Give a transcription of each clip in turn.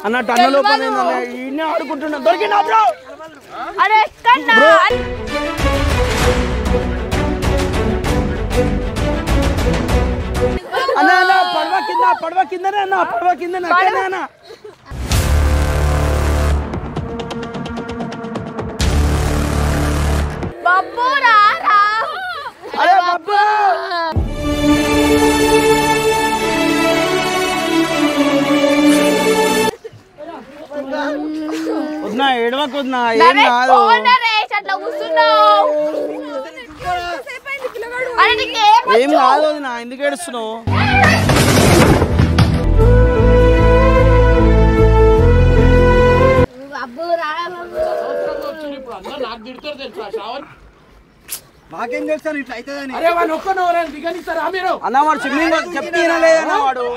అన్న టన్నులో పని అయిందన్న ఈయనే ఆడుకుంటున్నా దొరికినా బ్రో అరే ఎక్కడ్నా అన్న అన్న పడవ కింద పడవ కిందనే అన్న పడవ కిందనే అక్కడనే అన్న బబ్బు రా రా అరే బాబు వద్దునా ఏడవకు వద్దునా ఏం నరేష్ కాదు ఫోన్ నరేష్ అట్లా కూర్చున్నావు అరే నీకు ఏం ఏం కాదు వదినా ఎందుకు ఏడుస్తున్నావు బబ్బు రా మాకేం తెలుసు ఇట్లా అవుతుందని అరే వాడిని ఒక్కనవరని దిగనిస్తారా మీరు అన్న వాడు స్విమ్మింగ్ చెప్తే వినలేదన్న వాడు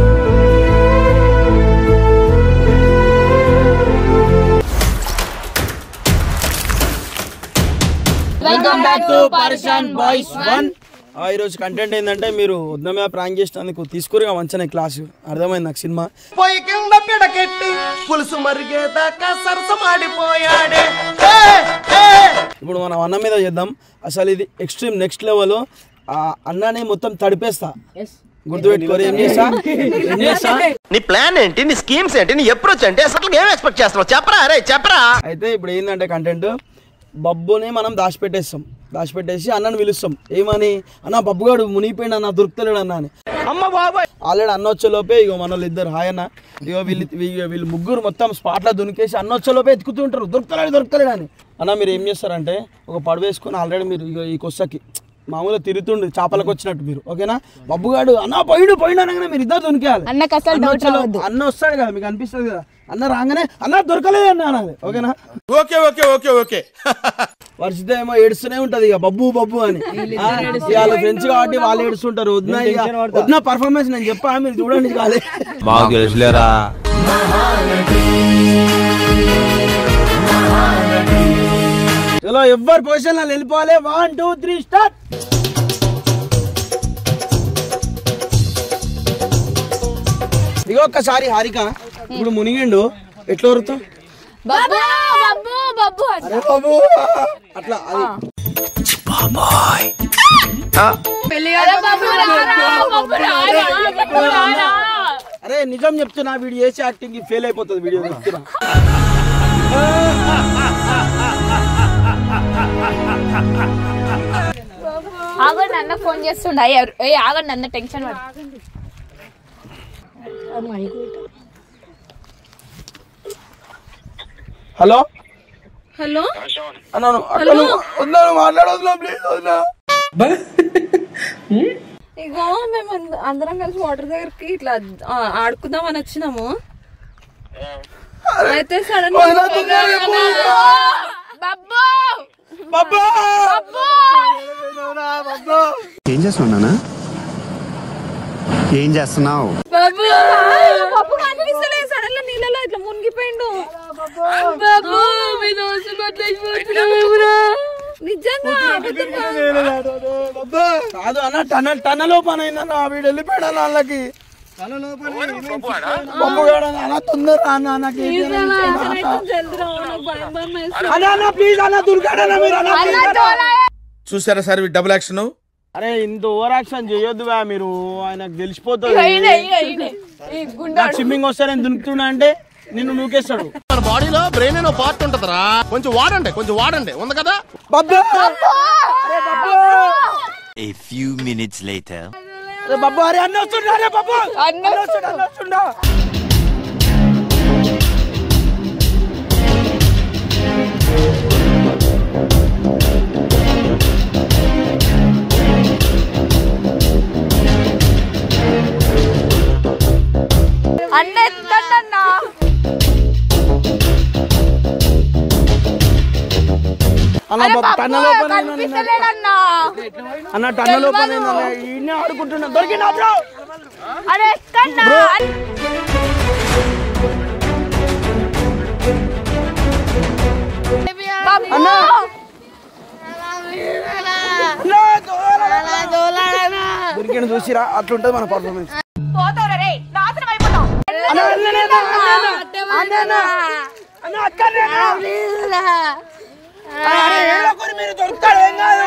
వెల్కమ్ బ్యాక్ టు పర్షన్ బాయ్స్ వన్ ఈ రోజు కంటెంట్ ఏంటంటే మీరు వద్ద మీద ప్రాంక్ చేసినందుకు తీసుకురుగా మంచిగా క్లాసు అర్థమైంది నాకు సినిమా పొయ్యి కింద పిడకెట్టి పులుసు మరిగేదాకా సరసమాడిపోయాడే ఏ, ఏ. ఇప్పుడు మనం అన్న మీద చేద్దాం అసలు ఇది ఎక్స్ట్రీమ్ నెక్స్ట్ లెవెల్ అన్నని మొత్తం తడిపేస్తా గుర్తుపెట్టుకోరు ఏం చేస్తా ఏం చేస్తా నీ ప్లాన్ ఏంటి నీ స్కీమ్స్ ఏంటి నీ అప్రోచ్ ఏంటి అసలు ఏం ఎక్స్పెక్ట్ చేస్తున్నావు చెప్పరా అరే చెప్పరా అయితే ఇప్పుడు ఏంటంటే కంటెంట్ బబ్బుని మనం దాచిపెట్టేస్తాం దాచిపెట్టేసి అన్నని పిలుస్తాం ఏమని అన్న బబ్బుగాడు మునిగిపోయింది అన్న దొరుకుతలేడు అన్న అని అమ్మ బాబాయ్ ఆల్రెడీ అన్న వచ్చేలోపే ఇగో మన వాళ్ళు ఇద్దరు హాయ్ అన్న ఇగో వీళ్ళు వీళ్ళు వీళ్ళు ముగ్గురు మొత్తం స్పాట్లో దునికేసి అన్న వచ్చేలోపే ఎత్తుకుతుంటారు దొరుకుతలేడు దొరుకుతలేడు అని అన్న మీరు ఏం చేస్తారంటే ఒక పడవ వేసుకొని ఆల్రెడీ మీరు ఇగో ఈ కొස්සకి మామూలుగా తిరుగుతుండు చేపలకు వచ్చినట్టు మీరు ఓకేనా బబ్బుగాడు అన్న పోయిడు పోయిడు అనగానే మీరు ఇద్దరు దొనికేయాలి అన్నకు అసలు అన్న డౌట్ వచ్చేలో- రావద్దు అన్న వస్తాడు కదా మీకు అనిపిస్తుంది కదా అన్న రాగానే అన్న దొరకలేదు అన్న అన్నది ఓకేనా okay okay okay okay Varshitha ఏమో ఏడుస్తూనే ఉంటది ఇక బబ్బు బబ్బు అని ఆ, ఇక వాళ్ళ ఫ్రెండ్స్ కాబట్టి వాళ్ళు ఏడుస్తుంటారు వద్దున ఇక వద్దున పర్ఫార్మెన్స్ నేను చెప్పా మీరు చూడండి కాలే మాకు తెలుసులేరా చలో ఎవ్వరు పొజిషన్ లో వెళ్ళిపోవాలి వన్ టూ త్రీ స్టార్ట్ ఇక ఒక్కసారి హారిక ఇప్పుడు మునిగిండు ఎట్లా వరుతావు బబ్బు బబ్బు బబ్బు అట్లా. అరే బాబు అట్లా అది అరే బబ్బు రా రా, బబ్బు రా రా, బబ్బు రా రా. అరే నిజం చెప్తున్నా వీడు చేసే యాక్టింగ్ ఫెయిల్ అయిపోతుంది వీడియో చెప్తున్నా ఆగండి అన్న ఫోన్ చేస్తుండ ఏ ఆగండి అన్న టెన్షన్ పడు హలో హలో అన్నాను అక్కను వద్దాను మాట్లాడదు ప్లీజ్ వదినా ఇగో మేము అంద- అందరం కలిసి వాటర్ దగ్గరికి ఇట్లా ఆ, ఆడుకుందామని వచ్చినాము అయితే సడన్ బబ్బు బాబా ఏం చేస్తున్నానా ఏం చేస్తున్నావు బబ్బు పప్పు కనిపిస్తలేదు సడన్ గా నీళ్ళలో ఇట్లా మునిగిపోయిండు బాబు మీ దోస్తు నిజంగా అబద్ధం కాదు. కాదు అన్న టనల్ టనలో పని అయిందన్న వీడు వెళ్ళిపోయాడు అన్న వాళ్ళకి బొమ్మగాడు అన్న, అన్న తొందర అన్న నాకు ఏం చేయాలో తెలియదు అన్న. జల్దిరా, నాకు భయం భయం వేస్తుంది. అన్న అన్న ప్లీజ్ అన్న దొరికాడు అన్న మీరు అన్న please అన్న. చూసారా సార్ డబుల్ యాక్షన్ అరే ఇంత ఓవర్ యాక్షన్ చేయొద్దు బా మీరు ఆయనకు తెలిసిపోతుంది ఈయనే, ఈయనే, ఈయనే. ఈ గుండె నాకు స్విమ్మింగ్ వస్తే నేను దునుకుతున్నా అంటే నిన్ను నూకేస్తాడు మన బాడీలో బ్రెయిన్ అనే పార్ట్ ఉంటదిరా కొంచెం వాడండి కొంచెం వాడండి ఉంది కదా బాబు అరే బాబు A few minutes later. అరే బాబు అరే అన్న వస్తుండా అరే బాబు అన్న అన్న వస్తుండా అన్న వస్తుండా అన్న ఎత్తండి అన్న అన్న అరే బాబు బబ్బు, టన్నలో పని అయిందన్న. కనిపిస్తలేడన్నా. అన్న టన్నలో పని అయిందన్న. ఈయనే ఆడుకుంటున్నా దొరికినా బ్రో అరే ఎక్కడ్నా? బబ్బు. అన్న. దొరికిన చూసిరా అట్లుంటది మన పర్ఫార్మెన్స్ పోతావురా రేయ్, నాశనం అయిపోతావు. అన్న అన్ననేనా అన్ననేనా అన్న అక్కనేనా అరే ఏదో ఒకరు మీరు దొరుకుతారు ఏం కాదు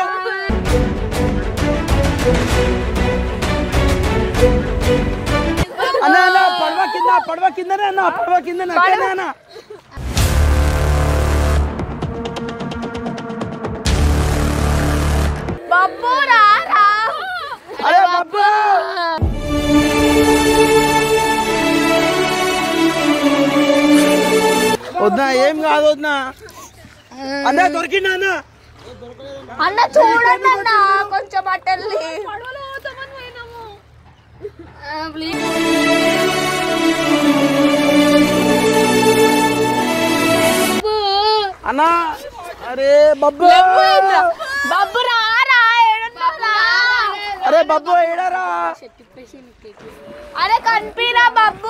అన్న అన్న పడవ కింద పడవ కిందనే అన్న పడవ కిందనే అక్కనే అన్న బబ్బు రా రా అరే బాబు వద్దా ఏం కాదు వద్దా అన్న దొరికిందా అన్న అన్న చూడండి అన్న కొంచెం అట్టెళ్ళి అన్న అరే బబ్బు బబ్బు రా రా ఏడున్నావు రా? అరే బబ్బు ఏడారా అరే కనిపిరా బబ్బు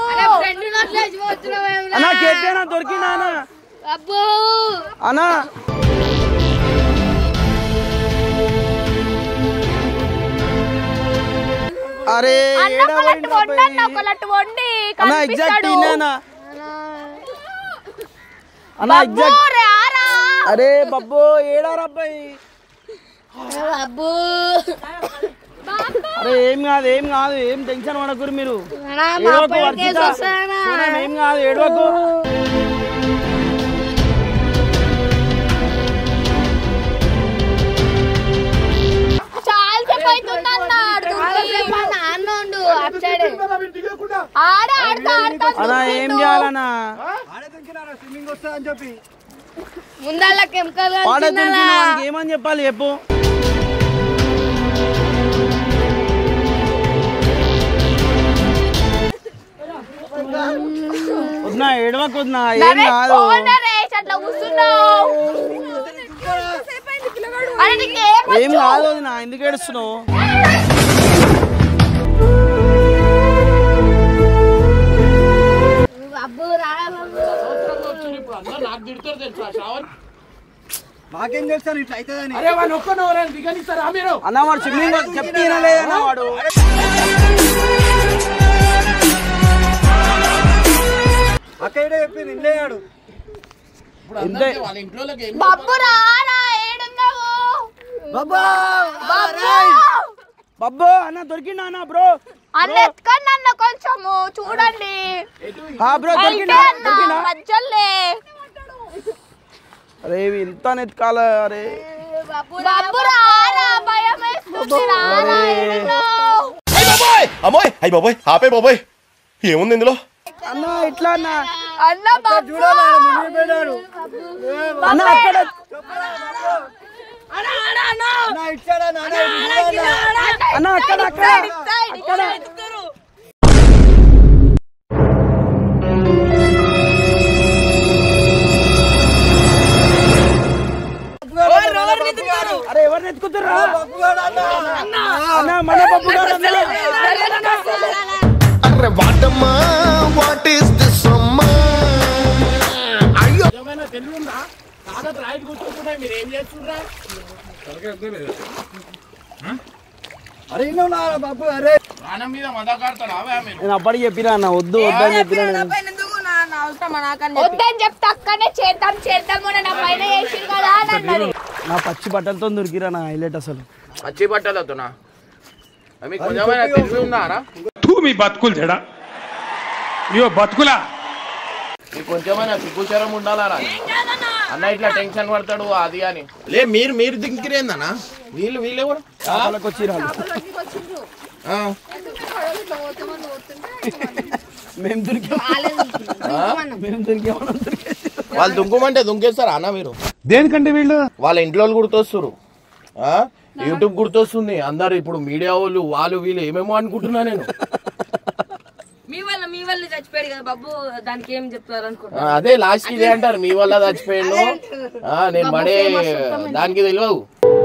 అన్న కేకేనా దొరికిందా అన్న అన్న అరే అన్న ఏడా ఒక లట్టు పోయిండు వండి అన్న అబ్బాయి? ఒక లట్టు వండి అన్న ఎగ్జాక్ట్ కనిపిస్తాడు ఇన్నేనా అన్న బబ్బు ఎగ్జాక్ట్ రా రా అరే బబ్బు ఏడారా అబ్బాయి అరే ఏం కాదు ఏం కాదు ఏం టెన్షన్ పడకూరు మీరు ఏడవకు వర్షిత. చూడండి, ఏం కాదు ఏడవకు చాలా సేపు అవుతుంది అన్న ఆడుతుంది. ఆడ ఆడతా ఆడతా అలా ఏం చేయాలన్నా ముందల్ల కెమికల్ వాడ దొరికిన వానికి ఏమని చెప్పాలి చెప్పు వద్దా ఏడవకు వద్దా ఏం కాదు అట్లా కూర్చున్నావు అరే నీకు ఏం ఏం కాదు వదినా ఎందుకు ఏడుస్తున్నావు అరే వాడిని ఒక్కని ఎవరైనా దిగనిస్తారా మీరు అన్న వాడు స్విమ్మింగ్ చెప్తే లేదన్న వాడు ఎంత వాళ్ళ ఇంట్లోకి ఏం బబ్బు రారా ఏడున్నావు బబ్బు బబ్బు అన్న దొరికిండా అన్న బ్రో అన్న ఎత్తుకండి అన్న కొంచెము చూడండి ఆ బ్రో అయితే దొరికిండా అన్న దొరికిండా మధ్యలే అరే ఇవి ఇంత నెత్కాల అరే బబ్బు రారా భయం వేస్తుంది రారా ఏడున్నావు అయ్య బాబోయ్ అమ్మోయ్ అయ్య బాబోయ్ ఆపే బాబోయ్ ఏముంది ఇందులో అన్న ఇట్లా అన్న అన్న బబ్బు అన్న అక్కడ అన్న అక్కడ అక్కడ అక్కడ అరే ఎవరిని ఎత్తుకుతుర్రా అన్న మన బబ్బు గారు అన్న అరే వాటమ్మా వాట్ ఈస్ దిస్ అమ్మా ఏమైనా తెలివి ఉందా తాగత రాయిట్ కూర్చోకుండా మీరు ఏం చేస్తుండ్రా ప్రాణం మీద మదకాడతాడు అవే మీరు నేను అప్పటికి చెప్పినా అన్న వద్దు వద్దు అని చెప్పినా నేను వద్దని చెప్తే అక్కనే చేద్దాం చేద్దాము అని నా పైన చేసిరు కదా అని అన్నది నా పచ్చి బట్టలతో దొరికిరా నా హైలైట్ అసలు పచ్చి బట్టలతోనా మీకు కొంచెమైనా తెలివి ఉందారా తూ మీ బతుకులు చెడా ఇయో బతుకులా మీకు కొంచెమైనా సిగ్గుచరం ఉండాలరా అన్న ఇట్లా టెన్షన్ పడతాడు అది అని లే మీరు మీరు దింకిరేందనా వీళ్ళు వీళ్ళెవరు వాళ్ళకి వచ్చి రాళ్ళు ఆ, మేము దొరికాం మేము దొరికామని దొరికేసి వాళ్ళు దుంకుమంటే దుంకేస్తారా అన్న మీరు దేనికంటే వీళ్ళు వాళ్ళ ఇంట్లో వాళ్ళు గుర్తొస్తారు ఆ? యూట్యూబ్ గుర్తొస్తుంది అందరు ఇప్పుడు మీడియా వాళ్ళు వాళ్ళు వీళ్ళు ఏమేమో అనుకుంటున్నా నేను మీ వల్ల మీ వల్ల చచ్చిపోయాడు కదా బాబు దానికి ఏం చెప్తారు అనుకుంటా ఆ, అదే లాస్ట్ ఇదే అంటారు మీ వల్ల చచ్చిపోయాడు ఆ, నేను పడే దానికి తెలియదు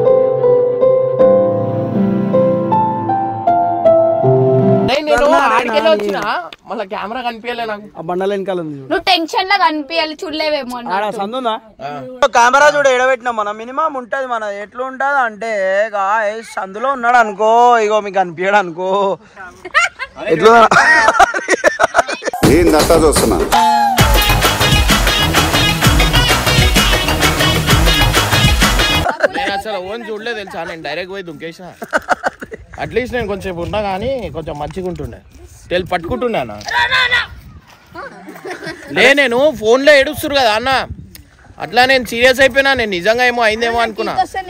నేను ఆడికెళ్ళి వచ్చిన మళ్ళీ కెమెరా కనిపించలే నాకు ఆ బండల వెనకాల ఉంది నువ్వు టెన్షన్ లా కనిపించాలి చూడలేవేమో అన్న ఆడ సందుందా కెమెరా చూడ ఎడబెట్టినా మన మినిమం ఉంటది మన ఎట్లా ఉంటది అంటే గాయస్ అందులో ఉన్నాడు అనుకో ఇగో మీకు అనిపించడు అనుకో ఎట్లా ఏందంతా చూస్తున్నా నేను అసలు ఓన్ చూడలే తెలుసా నేను డైరెక్ట్ పోయి దుంకేసిన అట్లీస్ట్ నేను కొంచెం ఉన్నా కానీ కొంచెం మంచిగా ఉంటుండే తెలు పట్టుకుంటుండే అన్న లే నేను ఫోన్లో ఏడుస్తురు కదా అన్న అట్లా నేను సీరియస్ అయిపోయినా నేను నిజంగా ఏమో అయిందేమో అనుకున్నా